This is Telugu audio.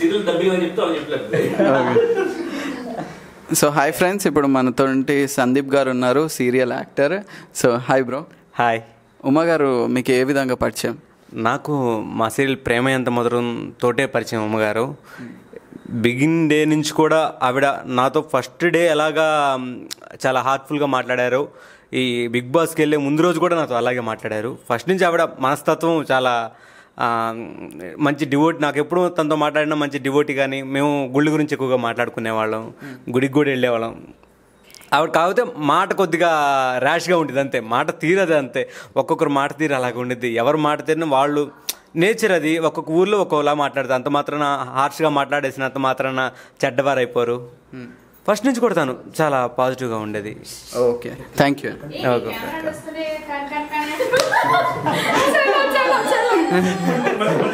చేతులు డబ్బింగ్ అని చెప్తే వాళ్ళు చెప్పలేదు సో హాయ్ ఫ్రెండ్స్ ఇప్పుడు మనతోటి సందీప్ గారు ఉన్నారు serial actor so hi bro hi Uma garu మీకు ఏ విధంగా పరిచయం నాకు మా సీరియల్ ప్రేమ ఎంత మధురం తోటే పరిచయం అమ్మగారు బిగిన్ డే నుంచి కూడా ఆవిడ నాతో ఫస్ట్ డే ఎలాగా మ్, చాలా హార్ట్ఫుల్గా మాట్లాడారు ఈ బిగ్ బాస్కి వెళ్ళే ముందు రోజు కూడా నాతో అలాగే మాట్లాడారు ఫస్ట్ నుంచి ఆవిడ మనస్తత్వం చాలా ఆ, మంచి డివోట్ నాకు ఎప్పుడు తనతో మాట్లాడినా మంచి డివోటీ కానీ మేము గుళ్ళు గురించి ఎక్కువగా మాట్లాడుకునేవాళ్ళం గుడికి కూడా వెళ్ళేవాళ్ళం ఆవిడ కాకపోతే మాట కొద్దిగా ర్యాష్గా ఉంటుంది అంతే మాట తీరదు అంతే ఒక్కొక్కరు మాట తీరు అలాగ ఉండిద్ది ఎవరు మాట తీరిన వాళ్ళు నేచర్ అది ఒక్కొక్క ఊర్లో ఒక్కొక్కలా మాట్లాడతారు అంత మాత్రాన హార్ష్గా మాట్లాడేసినంత మాత్రాన చెడ్డవారు అయిపోరు ఫస్ట్ నుంచి కూడా తను చాలా పాజిటివ్గా ఉండేది ఓకే థ్యాంక్ యూ ఓకే కెమెరాలు వస్తున్నాయి కట్ కట్ కట్ చలో చలో చలో